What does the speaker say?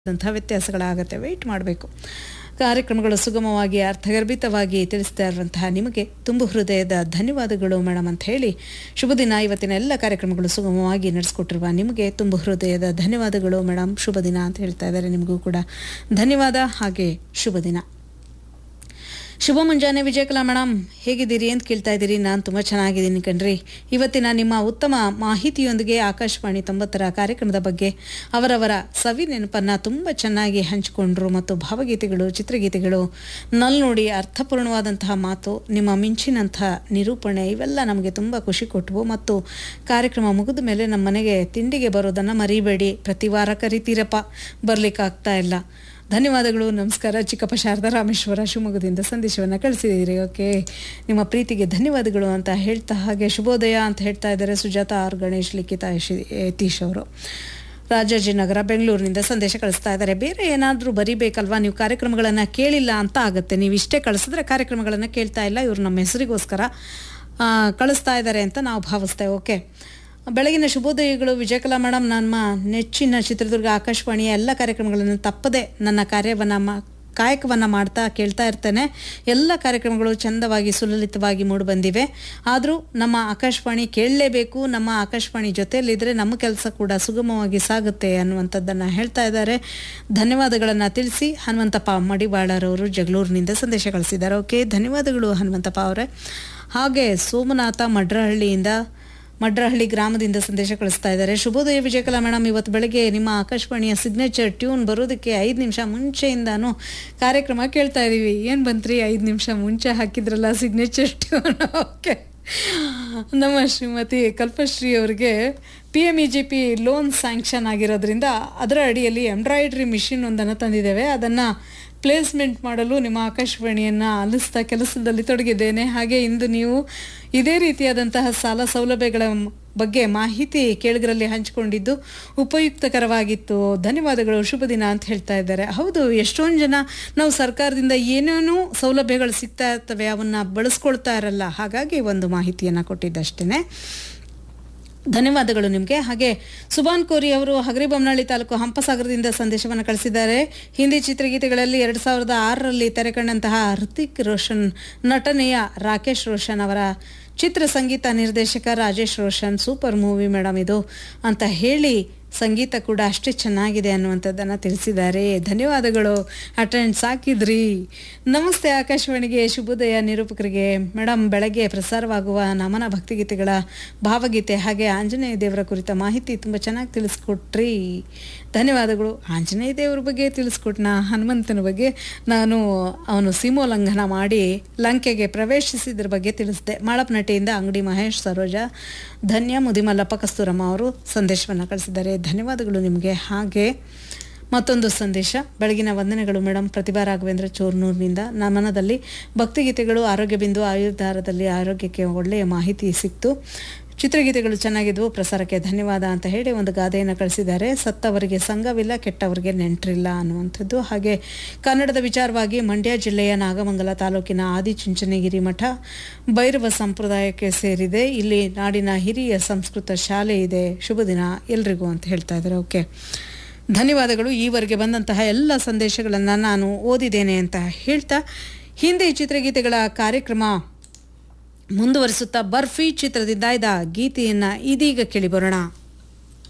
ಅಂಥ ವ್ಯತ್ಯಾಸಗಳಾಗತ್ತೆ ವೆಯ್ಟ್ ಮಾಡಬೇಕು ಕಾರ್ಯಕ್ರಮಗಳು ಸುಗಮವಾಗಿ ಅರ್ಥಗರ್ಭಿತವಾಗಿ ತಿಳಿಸ್ತಾ ಇರುವಂತಹ ನಿಮಗೆ ತುಂಬು ಹೃದಯದ ಧನ್ಯವಾದಗಳು ಮೇಡಮ್ ಅಂತ ಹೇಳಿ ಶುಭ ದಿನ ಇವತ್ತಿನ ಎಲ್ಲ ಕಾರ್ಯಕ್ರಮಗಳು ಸುಗಮವಾಗಿ ನಡೆಸ್ಕೊಟ್ಟಿರುವ ನಿಮಗೆ ತುಂಬು ಹೃದಯದ ಧನ್ಯವಾದಗಳು ಮೇಡಮ್ ಶುಭ ದಿನ ಅಂತ ಹೇಳ್ತಾ ಇದ್ದಾರೆ ನಿಮಗೂ ಕೂಡ ಧನ್ಯವಾದ ಹಾಗೆ ಶುಭ ದಿನ ಶುಭ ಮುಂಜಾನೆ ವಿಜಯಕಲಾ ಮೇಡಮ್ ಹೇಗಿದ್ದೀರಿ ಅಂತ ಕೇಳ್ತಾ ಇದ್ದೀರಿ ನಾನು ತುಂಬ ಚೆನ್ನಾಗಿದ್ದೀನಿ ಕಣ್ರಿ ಇವತ್ತಿನ ನಿಮ್ಮ ಉತ್ತಮ ಮಾಹಿತಿಯೊಂದಿಗೆ ಆಕಾಶವಾಣಿ ತೊಂಬತ್ತರ ಕಾರ್ಯಕ್ರಮದ ಬಗ್ಗೆ ಅವರವರ ಸವಿ ನೆನಪನ್ನು ತುಂಬ ಚೆನ್ನಾಗಿ ಹಂಚಿಕೊಂಡ್ರು ಮತ್ತು ಭಾವಗೀತೆಗಳು ಚಿತ್ರಗೀತೆಗಳು ನಲ್ ನೋಡಿ ಅರ್ಥಪೂರ್ಣವಾದಂತಹ ಮಾತು ನಿಮ್ಮ ಮಿಂಚಿನಂಥ ನಿರೂಪಣೆ ಇವೆಲ್ಲ ನಮಗೆ ತುಂಬ ಖುಷಿ ಕೊಟ್ಟವು ಮತ್ತು ಕಾರ್ಯಕ್ರಮ ಮುಗಿದ ಮೇಲೆ ನಮ್ಮ ಮನೆಗೆ ತಿಂಡಿಗೆ ಬರೋದನ್ನು ಮರಿಬೇಡಿ ಪ್ರತಿ ವಾರ ಕರಿತೀರಪ್ಪ ಬರ್ಲಿಕ್ಕಾಗ್ತಾ ಇಲ್ಲ ಧನ್ಯವಾದಗಳು ನಮಸ್ಕಾರ ಚಿಕ್ಕಪ್ಪ ಶಾರದಾ ರಾಮೇಶ್ವರ ಶಿವಮೊಗ್ಗದಿಂದ ಸಂದೇಶವನ್ನು ಕಳಿಸಿದ್ದೀರಿ ಓಕೆ ನಿಮ್ಮ ಪ್ರೀತಿಗೆ ಧನ್ಯವಾದಗಳು ಅಂತ ಹೇಳ್ತಾ ಹಾಗೆ ಶುಭೋದಯ ಅಂತ ಹೇಳ್ತಾ ಇದ್ದಾರೆ ಸುಜಾತ ಆರ್ ಗಣೇಶ್ ಲಿಖಿತ ಯಶಿ ಯತೀಶ್ ಅವರು ರಾಜಾಜಿನಗರ ಬೆಂಗಳೂರಿನಿಂದ ಸಂದೇಶ ಕಳಿಸ್ತಾ ಇದ್ದಾರೆ ಬೇರೆ ಏನಾದರೂ ಬರಿಬೇಕಲ್ವಾ ನೀವು ಕಾರ್ಯಕ್ರಮಗಳನ್ನು ಕೇಳಿಲ್ಲ ಅಂತ ಆಗುತ್ತೆ ನೀವು ಇಷ್ಟೇ ಕಳಿಸಿದ್ರೆ ಕಾರ್ಯಕ್ರಮಗಳನ್ನು ಕೇಳ್ತಾ ಇಲ್ಲ ಇವರು ನಮ್ಮ ಹೆಸರಿಗೋಸ್ಕರ ಆ, ಕಳಿಸ್ತಾ ಇದ್ದಾರೆ ಅಂತ ನಾವು ಭಾವಿಸ್ತೇವೆ ಓಕೆ ಬೆಳಗಿನ ಶುಭೋದಯಗಳು ವಿಜಯಕಲಾ ಮೇಡಮ್ ನಮ್ಮ ನೆಚ್ಚಿನ ಚಿತ್ರದುರ್ಗ ಆಕಾಶವಾಣಿಯ ಎಲ್ಲ ಕಾರ್ಯಕ್ರಮಗಳನ್ನು ತಪ್ಪದೆ ನನ್ನ ಕಾರ್ಯವನ್ನು ಮಾ ಕಾಯಕವನ್ನು ಮಾಡ್ತಾ ಕೇಳ್ತಾ ಇರ್ತೇನೆ ಎಲ್ಲ ಕಾರ್ಯಕ್ರಮಗಳು ಚಂದವಾಗಿ ಸುಲಲಿತವಾಗಿ ಮೂಡಿಬಂದಿವೆ ಆದರೂ ನಮ್ಮ ಆಕಾಶವಾಣಿ ಕೇಳಲೇಬೇಕು ನಮ್ಮ ಆಕಾಶವಾಣಿ ಜೊತೆಯಲ್ಲಿದ್ದರೆ ನಮ್ಮ ಕೆಲಸ ಕೂಡ ಸುಗಮವಾಗಿ ಸಾಗುತ್ತೆ ಅನ್ನುವಂಥದ್ದನ್ನು ಹೇಳ್ತಾ ಇದ್ದಾರೆ ಧನ್ಯವಾದಗಳನ್ನು ತಿಳಿಸಿ ಹನುಮಂತಪ್ಪ ಮಡಿವಾಳರವರು ಜಗಳೂರಿನಿಂದ ಸಂದೇಶ ಕಳಿಸಿದ್ದಾರೆ ಓಕೆ ಧನ್ಯವಾದಗಳು ಹನುಮಂತಪ್ಪ ಅವರೇ ಹಾಗೆ ಸೋಮನಾಥ ಮಡ್ರಹಳ್ಳಿಯಿಂದ ಮಡ್ರಹಳ್ಳಿ ಗ್ರಾಮದಿಂದ ಸಂದೇಶ ಕಳಿಸ್ತಾ ಇದ್ದಾರೆ ಶುಭೋದಯ ವಿಜಯಕಲಾ ಮೇಡಮ್ ಇವತ್ತು ಬೆಳಗ್ಗೆ ನಿಮ್ಮ ಆಕಾಶವಾಣಿಯ ಸಿಗ್ನೇಚರ್ ಟ್ಯೂನ್ ಬರೋದಕ್ಕೆ ಐದು ನಿಮಿಷ ಮುಂಚೆಯಿಂದಾನು ಕಾರ್ಯಕ್ರಮ ಕೇಳ್ತಾ ಇದ್ದೀವಿ ಏನು ಬಂತ್ರಿ ಐದು ನಿಮಿಷ ಮುಂಚೆ ಹಾಕಿದ್ರಲ್ಲ ಸಿಗ್ನೇಚರ್ ಟ್ಯೂನ್ ಓಕೆ ನಮ್ಮ ಶ್ರೀಮತಿ ಕಲ್ಪಶ್ರೀ ಅವರಿಗೆ P M E G P loan sanction ಆಗಿರೋದ್ರಿಂದ ಅದರ ಅಡಿಯಲ್ಲಿ ಎಂಬ್ರಾಯ್ಡ್ರಿ ಮಿಷಿನ್ ಒಂದನ್ನು ತಂದಿದ್ದೇವೆ ಅದನ್ನು ಪ್ಲೇಸ್ಮೆಂಟ್ ಮಾಡಲು ನಿಮ್ಮ ಆಕಾಶವಾಣಿಯನ್ನು ಆಲಿಸ್ತಾ ಕೆಲಸದಲ್ಲಿ ತೊಡಗಿದ್ದೇನೆ ಹಾಗೆ ಇಂದು ನೀವು ಇದೇ ರೀತಿಯಾದಂತಹ ಸಾಲ ಸೌಲಭ್ಯಗಳ ಮ್- ಬಗ್ಗೆ ಮಾಹಿತಿ ಕೇಳಿಗರಲ್ಲಿ ಹಂಚಿಕೊಂಡಿದ್ದು ಉಪಯುಕ್ತಕರವಾಗಿತ್ತು ಧನ್ಯವಾದಗಳು ಶುಭ ದಿನ ಅಂತ ಹೇಳ್ತಾ ಇದ್ದಾರೆ ಹೌದು ಎಷ್ಟೊಂದು ಜನ ನಾವು ಸರ್ಕಾರದಿಂದ ಏನೇನೋ ಸೌಲಭ್ಯಗಳು ಸಿಗ್ತಾ ಇರ್ತವೆ ಅವನ್ನ ಬಳಸ್ಕೊಳ್ತಾ ಇರಲ್ಲ ಹಾಗಾಗಿ ಒಂದು ಮಾಹಿತಿಯನ್ನು ಕೊಟ್ಟಿದ್ದಷ್ಟೇ ಧನ್ಯವಾದಗಳು ನಿಮಗೆ ಹಾಗೆ ಸುಭಾನ್ ಕೋರಿ ಅವರು ಹಗರಿಬೊಮ್ಮನಹಳ್ಳಿ ತಾಲೂಕು ಹಂಪಸಾಗರದಿಂದ ಸಂದೇಶವನ್ನು ಕಳಿಸಿದ್ದಾರೆ ಹಿಂದಿ ಚಿತ್ರಗೀತೆಗಳಲ್ಲಿ ಎರಡು ಸಾವಿರದ ಆರರಲ್ಲಿ ತೆರೆಕಂಡಂತಹ ಹೃತಿಕ್ ರೋಷನ್ ನಟನೆಯ ರಾಕೇಶ್ ರೋಷನ್ ಅವರ ಚಿತ್ರ ಸಂಗೀತ ನಿರ್ದೇಶಕ Rajesh Roshan super movie madam ಇದು ಅಂತ ಹೇಳಿ ಸಂಗೀತ ಕೂಡ ಅಷ್ಟೇ ಚೆನ್ನಾಗಿದೆ ಅನ್ನುವಂಥದ್ದನ್ನು ತಿಳಿಸಿದ್ದಾರೆ ಧನ್ಯವಾದಗಳು ಅಟೆಂಡ್ ಸಾಕಿದ್ರಿ ನಮಸ್ತೆ ಆಕಾಶವಾಣಿಗೆ ಶುಭೋದಯ ನಿರೂಪಕರಿಗೆ ಮೇಡಮ್ ಬೆಳಗ್ಗೆ ಪ್ರಸಾರವಾಗುವ ನಮನ ಭಕ್ತಿಗೀತೆಗಳ ಭಾವಗೀತೆ ಹಾಗೆ ಆಂಜನೇಯ ದೇವರ ಕುರಿತ ಮಾಹಿತಿ ತುಂಬ ಚೆನ್ನಾಗಿ ತಿಳಿಸ್ಕೊಟ್ರಿ ಧನ್ಯವಾದಗಳು ಆಂಜನೇಯ ದೇವರ ಬಗ್ಗೆ ತಿಳಿಸ್ಕೊಟ್ನ ಹನುಮಂತನ ಬಗ್ಗೆ ನಾನು ಅವನು ಸೀಮೋಲ್ಲಂಘನ ಮಾಡಿ ಲಂಕೆಗೆ ಪ್ರವೇಶಿಸಿದ್ರ ಬಗ್ಗೆ ತಿಳಿಸಿದೆ ಮಾಳಪ್ನಟ್ಟಿಯಿಂದ ಅಂಗಡಿ ಮಹೇಶ್ ಸರೋಜ ಧನ್ಯ ಮುದಿಮಲ್ಲಪ್ಪ ಕಸ್ತೂರಮ್ಮ ಅವರು ಸಂದೇಶವನ್ನು ಕಳಿಸಿದ್ದಾರೆ ಧನ್ಯವಾದಗಳು ನಿಮಗೆ ಹಾಗೆ ಮತ್ತೊಂದು ಸಂದೇಶ ಬೆಳಗಿನ ವಂದನೆಗಳು ಮೇಡಮ್ ಪ್ರತಿಭಾ ರಾಘವೇಂದ್ರ ಚೋರ್ನೂರಿನಿಂದ ನಮನದಲ್ಲಿ ಭಕ್ತಿಗೀತೆಗಳು ಆರೋಗ್ಯ ಬಿಂದು ಆಯುರ್ಧಾರದಲ್ಲಿ ಆರೋಗ್ಯಕ್ಕೆ ಒಳ್ಳೆಯ ಮಾಹಿತಿ ಸಿಕ್ತು ಚಿತ್ರಗೀತೆಗಳು ಚೆನ್ನಾಗಿದ್ವು ಪ್ರಸಾರಕ್ಕೆ ಧನ್ಯವಾದ ಅಂತ ಹೇಳಿ ಒಂದು ಗಾದೆಯನ್ನು ಕಳಿಸಿದ್ದಾರೆ ಸತ್ತವರಿಗೆ ಸಂಘವಿಲ್ಲ ಕೆಟ್ಟವರಿಗೆ ನೆಂಟ್ರಿಲ್ಲ ಅನ್ನುವಂಥದ್ದು ಹಾಗೆ ಕನ್ನಡದ ವಿಚಾರವಾಗಿ ಮಂಡ್ಯ ಜಿಲ್ಲೆಯ ನಾಗಮಂಗಲ ತಾಲೂಕಿನ ಆದಿಚುಂಚನಗಿರಿ ಮಠ ಭೈರವ ಸಂಪ್ರದಾಯಕ್ಕೆ ಸೇರಿದೆ ಇಲ್ಲಿ ನಾಡಿನ ಹಿರಿಯ ಸಂಸ್ಕೃತ ಶಾಲೆ ಇದೆ ಶುಭ ದಿನ ಎಲ್ರಿಗೂ ಅಂತ ಹೇಳ್ತಾ ಇದ್ದಾರೆ ಓಕೆ ಧನ್ಯವಾದಗಳು ಈವರೆಗೆ ಬಂದಂತಹ ಎಲ್ಲ ಸಂದೇಶಗಳನ್ನು ನಾನು ಓದಿದ್ದೇನೆ ಅಂತ ಹೇಳ್ತಾ ಹಿಂದಿ ಚಿತ್ರಗೀತೆಗಳ ಕಾರ್ಯಕ್ರಮ ಮುಂದುವರಿಸುತ್ತಾ ಬರ್ಫಿ ಚಿತ್ರದಿಂದ ಇದ್ದ ಗೀತೆಯನ್ನು ಇದೀಗ ಕೇಳಿ ಬರೋಣ